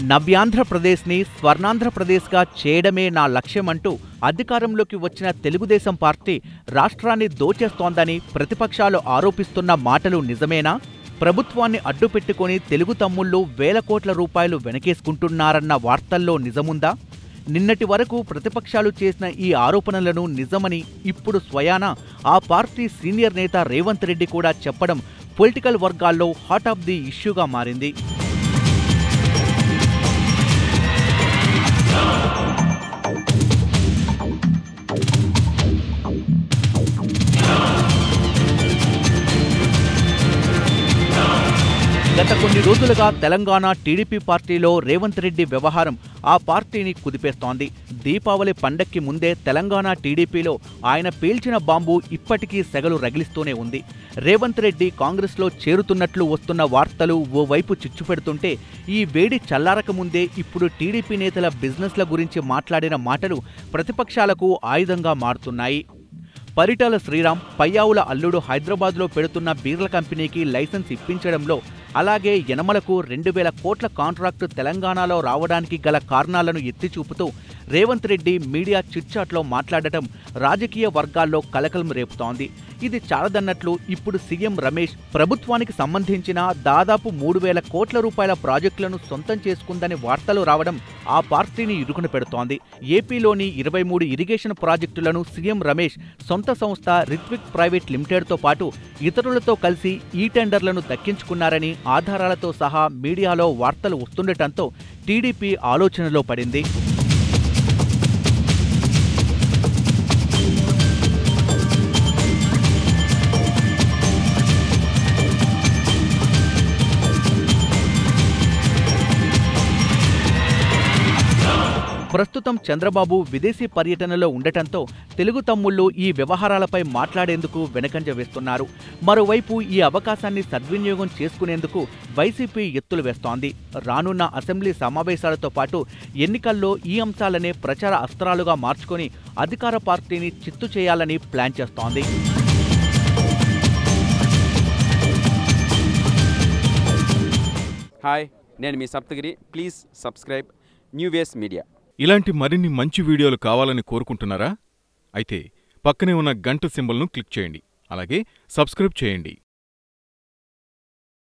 నవ్యాంధ్రప్రదేశ్ని స్వర్ణాంధ్రప్రదేశ్గా చేయడమే నా లక్ష్యమంటూ అధికారంలోకి వచ్చిన తెలుగుదేశం పార్టీ రాష్ట్రాన్ని దోచేస్తోందని ప్రతిపక్షాలు ఆరోపిస్తున్న మాటలు నిజమేనా ప్రభుత్వాన్ని అడ్డుపెట్టుకొని తెలుగు తమ్ముళ్ళు వేల కోట్ల రూపాయలు వెనకేసుకుంటున్నారన్న వార్తల్లో నిజముందా నిన్నటి వరకు ప్రతిపక్షాలు చేసిన ఈ ఆరోపణలను నిజమని ఇప్పుడు స్వయాన ఆ పార్టీ సీనియర్ నేత రేవంత్ రెడ్డి కూడా చెప్పడం పొలిటికల్ వర్గాల్లో హాట్ ఆఫ్ ది ఇష్యూగా మారింది గత కొన్ని రోజులుగా తెలంగాణ టీడీపీ పార్టీలో రేవంత్ రెడ్డి వ్యవహారం ఆ పార్టీని కుదిపేస్తోంది దీపావళి పండక్కి ముందే తెలంగాణ టీడీపీలో ఆయన పేల్చిన బాంబు ఇప్పటికీ సెగలు రగిలిస్తూనే ఉంది రేవంత్ రెడ్డి కాంగ్రెస్లో చేరుతున్నట్లు వస్తున్న వార్తలు ఓవైపు చిచ్చుపెడుతుంటే ఈ వేడి చల్లారక ముందే ఇప్పుడు టీడీపీ నేతల బిజినెస్ల గురించి మాట్లాడిన మాటలు ప్రతిపక్షాలకు ఆయుధంగా మారుతున్నాయి పరిటాల శ్రీరామ్ పయ్యావుల అల్లుడు హైదరాబాద్లో పెడుతున్న బీర్ల కంపెనీకి లైసెన్స్ ఇప్పించడంలో అలాగే యనమలకు రెండు వేల కోట్ల కాంట్రాక్టు తెలంగాణలో రావడానికి గల కారణాలను ఎత్తి చూపుతూ రేవంత్ రెడ్డి మీడియా చిట్చాట్లో మాట్లాడటం రాజకీయ వర్గాల్లో కలకలం రేపుతోంది ఇది చాలదన్నట్లు ఇప్పుడు సీఎం రమేష్ ప్రభుత్వానికి సంబంధించిన దాదాపు మూడు వేల కోట్ల రూపాయల ప్రాజెక్టులను సొంతం చేసుకుందని వార్తలు రావడం ఆ పార్టీని ఇరుకున పెడుతోంది ఏపీలోని ఇరవై మూడు ఇరిగేషన్ ప్రాజెక్టులను సీఎం రమేష్ సొంత సంస్థ రిత్విక్ ప్రైవేట్ లిమిటెడ్తో పాటు ఇతరులతో కలిసి ఈ టెండర్లను దక్కించుకున్నారని ఆధారాలతో సహా మీడియాలో వార్తలు వస్తుండటంతో టీడీపీ ఆలోచనలో పడింది ప్రస్తుతం చంద్రబాబు విదేశీ పర్యటనలో ఉండటంతో తెలుగు తమ్ముళ్ళు ఈ వ్యవహారాలపై మాట్లాడేందుకు వెనకంజ వేస్తున్నారు మరోవైపు ఈ అవకాశాన్ని సద్వినియోగం చేసుకునేందుకు వైసీపీ ఎత్తులు వేస్తోంది రానున్న అసెంబ్లీ సమావేశాలతో పాటు ఎన్నికల్లో ఈ అంశాలనే ప్రచార అస్త్రాలుగా మార్చుకొని అధికార పార్టీని చిత్తు చేయాలని ప్లాన్ చేస్తోంది హాయ్ నేను మీ Saptagiri please subscribe new ways media ఇలాంటి మరిన్ని మంచి వీడియోలు కావాలని కోరుకుంటున్నారా అయితే పక్కనే ఉన్న గంట సింబల్ను క్లిక్ చేయండి అలాగే సబ్స్క్రైబ్ చేయండి